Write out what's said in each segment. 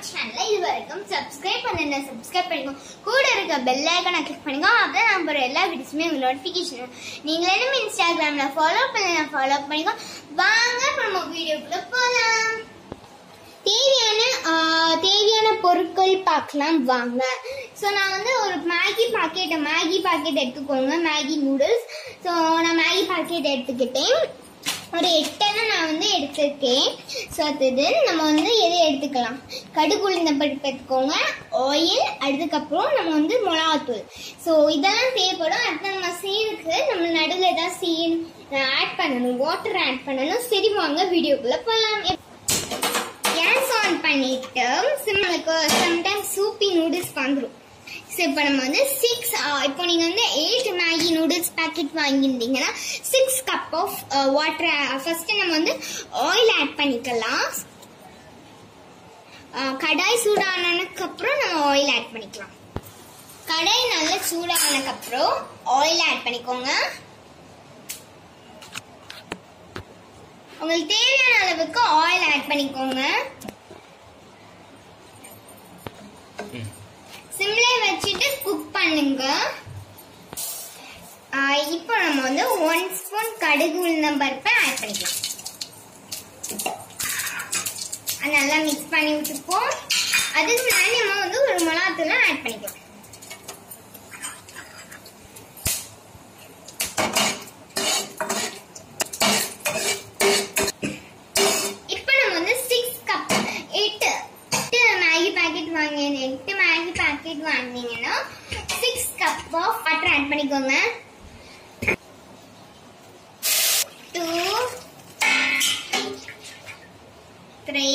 சேனலை இது வரைக்கும் சப்ஸ்கிரைப் பண்ணுங்க சப்ஸ்கிரைப் பண்ணிக்கோ கூட இருக்க பெல் ஐக்கானை கிளிக் பண்ணுங்க அப்பதான் நான் போற எல்லா வீடியோஸுமே உங்களுக்கு நோட்டிஃபிகேஷன் நீங்க என்ன இன்ஸ்டாகிராம்ல ஃபாலோ பண்ணுங்க ஃபாலோ பண்ணிக்கோ வாங்க நம்ம வீடியோக்குள்ள போலாம் தேவையான ஆ, தேவையான பொருட்கள் பார்க்கலாம் வாங்க ஸோ நான் வந்து ஒரு மேகி பாக்கெட் மேகி பாக்கெட் எடுத்துக்கோங்க மேகி நூடுல்ஸ் ஸோ நான் மேகி பாக்கெட் எடுத்துக்கிட்டேன் ஒரு எட்டெல்லாம் நான் வந்து எடுத்திருக்கேன் ஸோ அது நம்ம வந்து எதை எடுத்துக்கலாம் கடுகு உளுந்த பருப்பு எடுத்துக்கோங்க ஆயில் அதுக்கப்புறம் நம்ம வந்து மிளகாத்தூள் ஸோ இதெல்லாம் தேவைப்படும் அடுத்து நம்ம சீனுக்கு நம்ம நடுவில் ஏதாவது சீன் ஆட் பண்ணணும் வாட்டர் ஆட் பண்ணணும் சரி வாங்க வீடியோக்குள்ளே போகலாம் கேஸ் ஆன் பண்ணிட்டு சிம்முக்கு சம்டைம்ஸ் சூப்பி நூடுல்ஸ் வந்துடும் ஸோ இப்போ நம்ம வந்து சிக்ஸ் இப்போ நீங்கள் வந்து எயிட் மேகி நூடுல்ஸ் பேக்கெட் வாங்கியிருந்தீங்கன்னா six cup of water first நம்ம வந்து ஆயில் ஆட் பண்ணிக்கலாம் அஹ், கடாய் சூடானதுக்கு அப்புறம் நம்ம ஆயில் ஆட் பண்ணிக்கலாம் கடாய் நல்லா சூடானதுக்கு அப்புறம் ஆயில் ஆட் பண்ணிக்கோங்க உங்களுக்கு தேவையான அளவுக்கு ஆயில் ஆட் பண்ணிக்கோங்க சிம்லே வச்சுட்டு குக் பண்ணுங்க ஆஹ் இப்போ நம்ம வந்து ஒன் ஸ்பூன் கடுகு உளுந்தம் பருப்பை ஆட் பண்ணிக்கலாம் அது நல்லா மிக்ஸ் பண்ணி விட்டுப்போம் அதுக்கு முன்னாடி நம்ம வந்து ஒரு மிளகாத்தூளை ஆட் பண்ணிக்கலாம் இப்போ நம்ம வந்து சிக்ஸ் கப் எட்டு எட்டு மேகி பாக்கெட் வாங்கி எட்டு மேகி பாக்கெட் வாங்கினீங்கன்னா six cup of water add பண்ணிக்கோங்க two three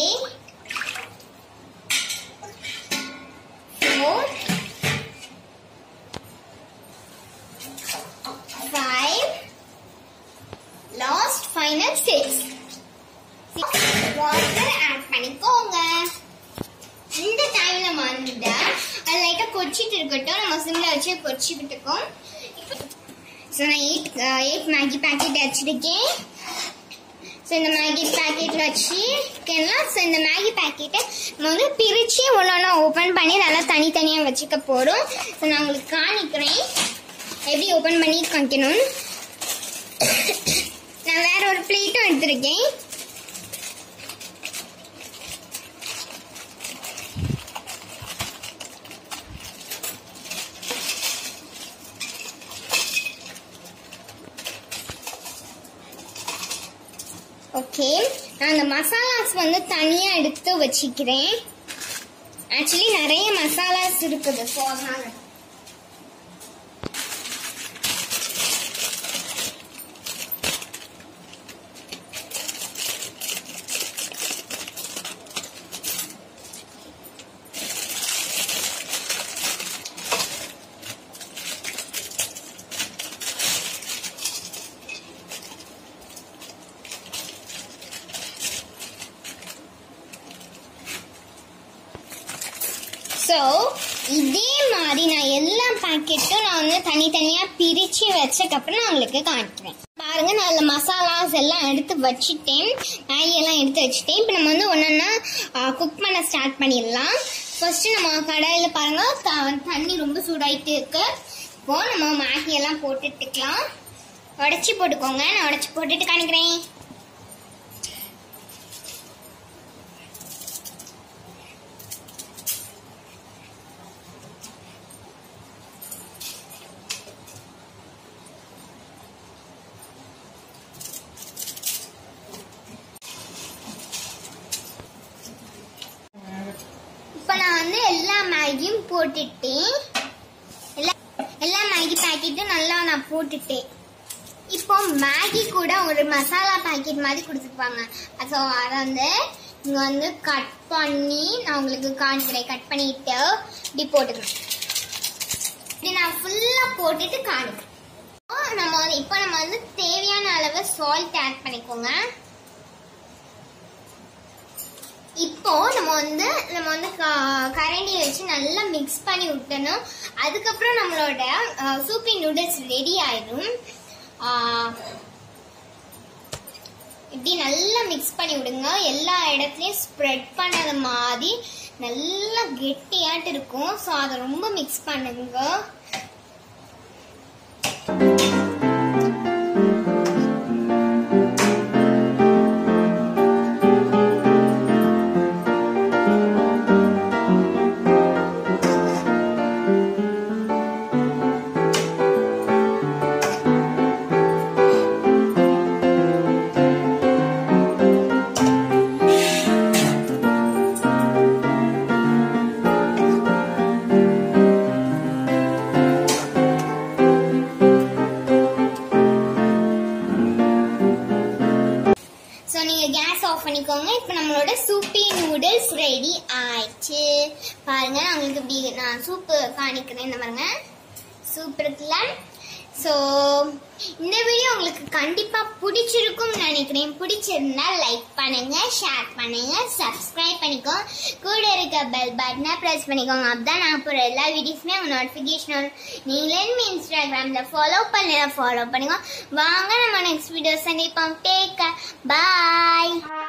four five last final six water add பண்ணிக்கோங்க இந்த டைம்ல வந்து அது லைட்டா கொச்சிட்டு இருக்கட்டும் நம்ம சிம்ல வச்சு கொச்சிக்கிட்டு இருக்கோம் ஸோ நான் எயிட் எயிட் மேகி பேக்கெட் வச்சிருக்கேன் ஸோ இந்த மேகி பேக்கெட் வச்சுக்கலாம் ஸோ இந்த மேகி பேக்கெட்டை நம்ம வந்து பிரித்து ஒன்று ஓப்பன் பண்ணி நல்லா தனித்தனியாக வச்சுக்க போகிறோம் ஸோ நான் உங்களுக்கு காணிக்கிறேன் எப்படி ஓப்பன் பண்ணி காமிக்கணும்னு நான் வேற ஒரு பிளேட்டும் எடுத்திருக்கேன் ஓகே நான் அந்த மசாலாஸ் வந்து தனியா எடுத்து வச்சுக்கிறேன் ஆக்சுவலி நிறைய மசாலாஸ் இருக்குது ஸோ அதனால ஸோ இதே மாதிரி நான் எல்லா பாக்கெட்டும் நான் வந்து தனித்தனியாக பிரித்து வச்சக்கப்புறம் நான் உங்களுக்கு காமிக்கிறேன் பாருங்க நான் அதில் மசாலாஸ் எல்லாம் எடுத்து வச்சுட்டேன் மேகி எல்லாம் எடுத்து வச்சுட்டேன் இப்போ நம்ம வந்து ஒன்றா குக் பண்ண ஸ்டார்ட் பண்ணிடலாம் ஃபர்ஸ்ட் நம்ம கடாயில் பாருங்க த- தண்ணி ரொம்ப சூடாயிட்டு இருக்கு இப்போ நம்ம மேகி எல்லாம் போட்டுட்டுக்கலாம் உடச்சி போட்டுக்கோங்க நான் உடச்சி போட்டுட்டு காணிக்கிறேன் இப்போ நான் வந்து எல்லா மேகியும் போட்டுட்டேன் எல்லா எல்லா மேகி பாக்கெட்டும் நல்லா நான் போட்டுட்டேன் இப்போ மேகி கூட ஒரு மசாலா பாக்கெட் மாதிரி கொடுத்துருப்பாங்க ஸோ அதை வந்து இங்கே வந்து கட் பண்ணி நான் உங்களுக்கு காணிக்கிறேன் கட் பண்ணிட்டு இப்படி போட்டுக்கணும் இப்படி நான் ஃபுல்லாக போட்டுட்டு காணிக்கிறேன் இப்போ நம்ம வந்து இப்போ நம்ம வந்து தேவையான அளவு சால்ட் ஆட் பண்ணிக்கோங்க இப்போ நம்ம வந்து நம்ம வந்து க- கரண்டி வச்சு நல்லா மிக்ஸ் பண்ணி விட்டணும் அதுக்கப்புறம் நம்மளோட அஹ், சூப்பி நூடுல்ஸ் ரெடி ஆயிடும் ஆஹ், இப்படி நல்லா மிக்ஸ் பண்ணி விடுங்க எல்லா இடத்துலயும் ஸ்ப்ரெட் பண்ணது மாதிரி நல்லா கெட்டியாட்டு இருக்கும் ஸோ அதை ரொம்ப மிக்ஸ் பண்ணுங்க ஸோ நீங்கள் கேஸ் ஆஃப் பண்ணிக்கோங்க இப்போ நம்மளோட சூப்பி நூடுல்ஸ் ரெடி ஆயிடுச்சு பாருங்க நான் உங்களுக்கு இப்படி நான் சூப்பு காணிக்கிறேன் இந்த பாருங்க சூப் இருக்குல்ல ஸோ இந்த வீடியோ உங்களுக்கு கண்டிப்பாக பிடிச்சிருக்கும்னு நினைக்கிறேன் பிடிச்சிருந்தா லைக் பண்ணுங்க ஷேர் பண்ணுங்க சப்ஸ்கிரைப் பண்ணிக்கோங்க கூட இருக்க பெல் பட்டனை ப்ரெஸ் பண்ணிக்கோங்க அப்பதான் நான் போகிற எல்லா வீடியோஸுமே உங்கள் நோட்டிஃபிகேஷன் வரும் நீங்களே இன்ஸ்டாகிராமில் ஃபாலோ பண்ணல ஃபாலோ பண்ணிக்கோங்க வாங்க நம்ம நெக்ஸ்ட் வீடியோ சந்திப்போம் டேக் பாய்